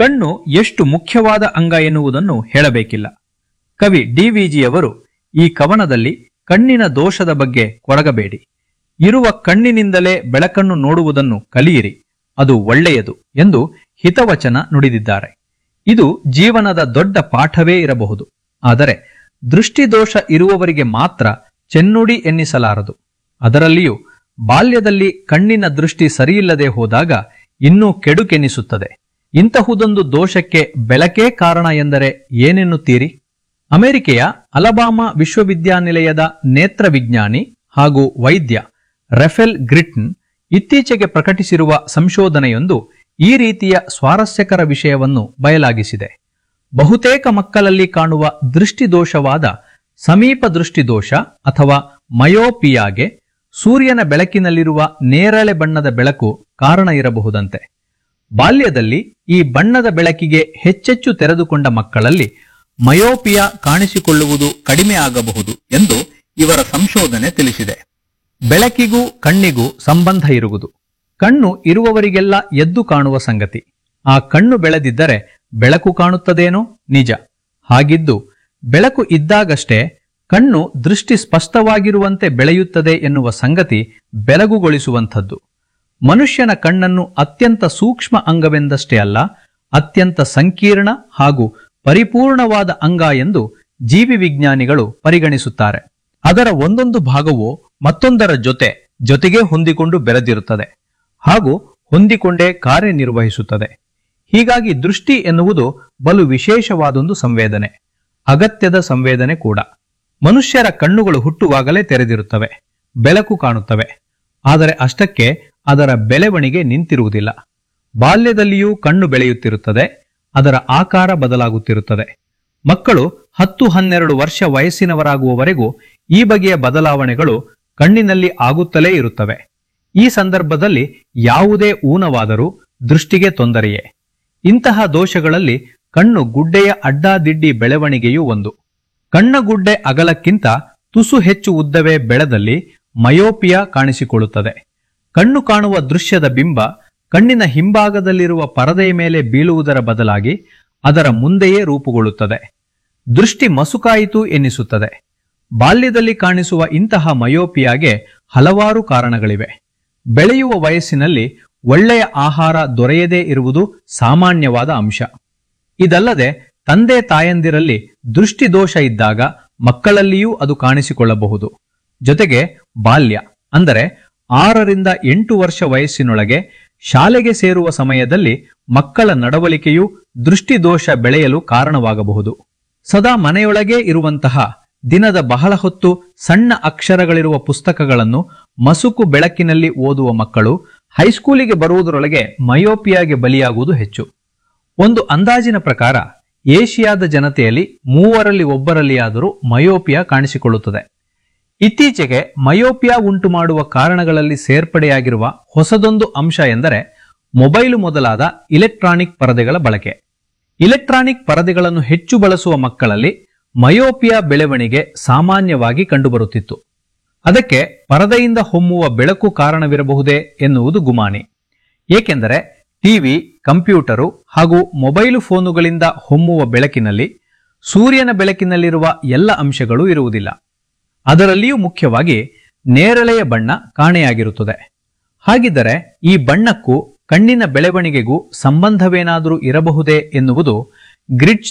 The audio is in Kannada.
ಕಣ್ಣು ಎಷ್ಟು ಮುಖ್ಯವಾದ ಅಂಗ ಎನ್ನುವುದನ್ನು ಹೇಳಬೇಕಿಲ್ಲ ಕವಿ ಡಿವಿಜಿಯವರು ಈ ಕವನದಲ್ಲಿ ಕಣ್ಣಿನ ದೋಷದ ಬಗ್ಗೆ ಕೊರಗಬೇಡಿ ಇರುವ ಕಣ್ಣಿನಿಂದಲೇ ಬೆಳಕನ್ನು ನೋಡುವುದನ್ನು ಕಲಿಯಿರಿ ಅದು ಒಳ್ಳೆಯದು ಎಂದು ಹಿತವಚನ ನುಡಿದಿದ್ದಾರೆ ಇದು ಜೀವನದ ದೊಡ್ಡ ಪಾಠವೇ ಇರಬಹುದು ಆದರೆ ದೃಷ್ಟಿದೋಷ ಇರುವವರಿಗೆ ಮಾತ್ರ ಚೆನ್ನುಡಿ ಎನ್ನಿಸಲಾರದು ಅದರಲ್ಲಿಯೂ ಬಾಲ್ಯದಲ್ಲಿ ಕಣ್ಣಿನ ದೃಷ್ಟಿ ಸರಿಯಿಲ್ಲದೆ ಹೋದಾಗ ಇನ್ನೂ ಕೆಡುಕೆನಿಸುತ್ತದೆ ಇಂತಹುದೊಂದು ದೋಷಕ್ಕೆ ಬೆಳಕೇ ಕಾರಣ ಎಂದರೆ ಏನೆನ್ನುತ್ತೀರಿ ಅಮೆರಿಕೆಯ ಅಲಬಾಮಾ ವಿಶ್ವವಿದ್ಯಾನಿಲಯದ ನೇತ್ರ ವಿಜ್ಞಾನಿ ಹಾಗೂ ವೈದ್ಯ ರೆಫೆಲ್ ಗ್ರಿಟ್ನ್ ಇತ್ತೀಚೆಗೆ ಪ್ರಕಟಿಸಿರುವ ಸಂಶೋಧನೆಯೊಂದು ಈ ರೀತಿಯ ಸ್ವಾರಸ್ಯಕರ ವಿಷಯವನ್ನು ಬಯಲಾಗಿಸಿದೆ ಬಹುತೇಕ ಮಕ್ಕಳಲ್ಲಿ ಕಾಣುವ ದೃಷ್ಟಿದೋಷವಾದ ಸಮೀಪ ದೃಷ್ಟಿದೋಷ ಅಥವಾ ಮಯೋಪಿಯಾಗೆ ಸೂರ್ಯನ ಬೆಳಕಿನಲ್ಲಿರುವ ನೇರಳೆ ಬಣ್ಣದ ಬೆಳಕು ಕಾರಣ ಇರಬಹುದಂತೆ ಬಾಲ್ಯದಲ್ಲಿ ಈ ಬಣ್ಣದ ಬೆಳಕಿಗೆ ಹೆಚ್ಚೆಚ್ಚು ತೆರೆದುಕೊಂಡ ಮಕ್ಕಳಲ್ಲಿ ಮಯೋಪಿಯಾ ಕಾಣಿಸಿಕೊಳ್ಳುವುದು ಕಡಿಮೆ ಆಗಬಹುದು ಎಂದು ಇವರ ಸಂಶೋಧನೆ ತಿಳಿಸಿದೆ ಬೆಳಕಿಗೂ ಕಣ್ಣಿಗೂ ಸಂಬಂಧ ಇರುವುದು ಕಣ್ಣು ಇರುವವರಿಗೆಲ್ಲ ಎದ್ದು ಕಾಣುವ ಸಂಗತಿ ಆ ಕಣ್ಣು ಬೆಳೆದಿದ್ದರೆ ಬೆಳಕು ಕಾಣುತ್ತದೇನೋ ನಿಜ ಹಾಗಿದ್ದು ಬೆಳಕು ಇದ್ದಾಗಷ್ಟೇ ಕಣ್ಣು ದೃಷ್ಟಿ ಸ್ಪಷ್ಟವಾಗಿರುವಂತೆ ಬೆಳೆಯುತ್ತದೆ ಎನ್ನುವ ಸಂಗತಿ ಬೆಳಗುಗೊಳಿಸುವಂಥದ್ದು ಮನುಷ್ಯನ ಕಣ್ಣನ್ನು ಅತ್ಯಂತ ಸೂಕ್ಷ್ಮ ಅಂಗವೆಂದಷ್ಟೇ ಅಲ್ಲ ಅತ್ಯಂತ ಸಂಕೀರ್ಣ ಹಾಗೂ ಪರಿಪೂರ್ಣವಾದ ಅಂಗ ಎಂದು ಜೀವಿ ವಿಜ್ಞಾನಿಗಳು ಪರಿಗಣಿಸುತ್ತಾರೆ ಅದರ ಒಂದೊಂದು ಭಾಗವು ಮತ್ತೊಂದರ ಜೊತೆ ಜೊತೆಗೆ ಹೊಂದಿಕೊಂಡು ಬೆರೆದಿರುತ್ತದೆ ಹಾಗೂ ಹೊಂದಿಕೊಂಡೇ ಕಾರ್ಯನಿರ್ವಹಿಸುತ್ತದೆ ಹೀಗಾಗಿ ದೃಷ್ಟಿ ಎನ್ನುವುದು ಬಲು ವಿಶೇಷವಾದೊಂದು ಸಂವೇದನೆ ಅಗತ್ಯದ ಸಂವೇದನೆ ಕೂಡ ಮನುಷ್ಯರ ಕಣ್ಣುಗಳು ಹುಟ್ಟುವಾಗಲೇ ತೆರೆದಿರುತ್ತವೆ ಬೆಳಕು ಕಾಣುತ್ತವೆ ಆದರೆ ಅಷ್ಟಕ್ಕೆ ಅದರ ಬೆಳವಣಿಗೆ ನಿಂತಿರುವುದಿಲ್ಲ ಬಾಲ್ಯದಲ್ಲಿಯೂ ಕಣ್ಣು ಬೆಳೆಯುತ್ತಿರುತ್ತದೆ ಅದರ ಆಕಾರ ಬದಲಾಗುತ್ತಿರುತ್ತದೆ ಮಕ್ಕಳು ಹತ್ತು ಹನ್ನೆರಡು ವರ್ಷ ವಯಸ್ಸಿನವರಾಗುವವರೆಗೂ ಈ ಬಗೆಯ ಬದಲಾವಣೆಗಳು ಕಣ್ಣಿನಲ್ಲಿ ಆಗುತ್ತಲೇ ಇರುತ್ತವೆ ಈ ಸಂದರ್ಭದಲ್ಲಿ ಯಾವುದೇ ಊನವಾದರೂ ದೃಷ್ಟಿಗೆ ತೊಂದರೆಯೇ ಇಂತಹ ದೋಷಗಳಲ್ಲಿ ಕಣ್ಣು ಗುಡ್ಡೆಯ ಅಡ್ಡಾದಿಡ್ಡಿ ಬೆಳವಣಿಗೆಯೂ ಒಂದು ಕಣ್ಣಗುಡ್ಡೆ ಅಗಲಕ್ಕಿಂತ ತುಸು ಹೆಚ್ಚು ಉದ್ದವೇ ಬೆಳೆದಲ್ಲಿ ಮಯೋಪಿಯಾ ಕಾಣಿಸಿಕೊಳ್ಳುತ್ತದೆ ಕಣ್ಣು ಕಾಣುವ ದೃಶ್ಯದ ಬಿಂಬ ಕಣ್ಣಿನ ಹಿಂಭಾಗದಲ್ಲಿರುವ ಪರದೆಯ ಮೇಲೆ ಬೀಳುವುದರ ಬದಲಾಗಿ ಅದರ ಮುಂದೆಯೇ ರೂಪುಗೊಳ್ಳುತ್ತದೆ ದೃಷ್ಟಿ ಮಸುಕಾಯಿತು ಎನ್ನಿಸುತ್ತದೆ ಬಾಲ್ಯದಲ್ಲಿ ಕಾಣಿಸುವ ಇಂತಹ ಮಯೋಪಿಯಾಗೆ ಹಲವಾರು ಕಾರಣಗಳಿವೆ ಬೆಳೆಯುವ ವಯಸ್ಸಿನಲ್ಲಿ ಒಳ್ಳೆಯ ಆಹಾರ ದೊರೆಯದೇ ಇರುವುದು ಸಾಮಾನ್ಯವಾದ ಅಂಶ ಇದಲ್ಲದೆ ತಂದೆ ತಾಯಂದಿರಲ್ಲಿ ದೃಷ್ಟಿದೋಷ ಇದ್ದಾಗ ಮಕ್ಕಳಲ್ಲಿಯೂ ಅದು ಕಾಣಿಸಿಕೊಳ್ಳಬಹುದು ಜೊತೆಗೆ ಬಾಲ್ಯ ಅಂದರೆ ಆರರಿಂದ ಎಂಟು ವರ್ಷ ವಯಸ್ಸಿನೊಳಗೆ ಶಾಲೆಗೆ ಸೇರುವ ಸಮಯದಲ್ಲಿ ಮಕ್ಕಳ ನಡವಳಿಕೆಯು ದೃಷ್ಟಿದೋಷ ಬೆಳೆಯಲು ಕಾರಣವಾಗಬಹುದು ಸದಾ ಮನೆಯೊಳಗೇ ಇರುವಂತಹ ದಿನದ ಬಹಳ ಹೊತ್ತು ಸಣ್ಣ ಅಕ್ಷರಗಳಿರುವ ಪುಸ್ತಕಗಳನ್ನು ಮಸುಕು ಬೆಳಕಿನಲ್ಲಿ ಓದುವ ಮಕ್ಕಳು ಹೈಸ್ಕೂಲಿಗೆ ಬರುವುದರೊಳಗೆ ಮಯೋಪಿಯಾಗೆ ಬಲಿಯಾಗುವುದು ಹೆಚ್ಚು ಒಂದು ಅಂದಾಜಿನ ಪ್ರಕಾರ ಏಷಿಯಾದ ಜನತೆಯಲ್ಲಿ ಮೂವರಲ್ಲಿ ಒಬ್ಬರಲ್ಲಿಯಾದರೂ ಮಯೋಪಿಯಾ ಕಾಣಿಸಿಕೊಳ್ಳುತ್ತದೆ ಇತ್ತೀಚೆಗೆ ಮಯೋಪಿಯಾ ಉಂಟು ಮಾಡುವ ಕಾರಣಗಳಲ್ಲಿ ಸೇರ್ಪಡೆಯಾಗಿರುವ ಹೊಸದೊಂದು ಅಂಶ ಎಂದರೆ ಮೊಬೈಲು ಮೊದಲಾದ ಇಲೆಕ್ಟ್ರಾನಿಕ್ ಪರದೆಗಳ ಬಳಕೆ ಇಲೆಕ್ಟ್ರಾನಿಕ್ ಪರದೆಗಳನ್ನು ಹೆಚ್ಚು ಬಳಸುವ ಮಕ್ಕಳಲ್ಲಿ ಮಯೋಪಿಯಾ ಬೆಳವಣಿಗೆ ಸಾಮಾನ್ಯವಾಗಿ ಕಂಡುಬರುತ್ತಿತ್ತು ಅದಕ್ಕೆ ಪರದೆಯಿಂದ ಹೊಮ್ಮುವ ಬೆಳಕು ಕಾರಣವಿರಬಹುದೇ ಎನ್ನುವುದು ಗುಮಾನಿ ಏಕೆಂದರೆ ಟಿವಿ ಕಂಪ್ಯೂಟರು ಹಾಗೂ ಮೊಬೈಲು ಫೋನುಗಳಿಂದ ಹೊಮ್ಮುವ ಬೆಳಕಿನಲ್ಲಿ ಸೂರ್ಯನ ಬೆಳಕಿನಲ್ಲಿರುವ ಎಲ್ಲ ಅಂಶಗಳೂ ಇರುವುದಿಲ್ಲ ಅದರಲ್ಲಿಯೂ ಮುಖ್ಯವಾಗಿ ನೇರಳೆಯ ಬಣ್ಣ ಕಾಣೆಯಾಗಿರುತ್ತದೆ ಹಾಗಿದ್ದರೆ ಈ ಬಣ್ಣಕ್ಕೂ ಕಣ್ಣಿನ ಬೆಳವಣಿಗೆಗೂ ಸಂಬಂಧವೇನಾದರೂ ಇರಬಹುದೇ ಎನ್ನುವುದು ಗ್ರಿಡ್ಜ್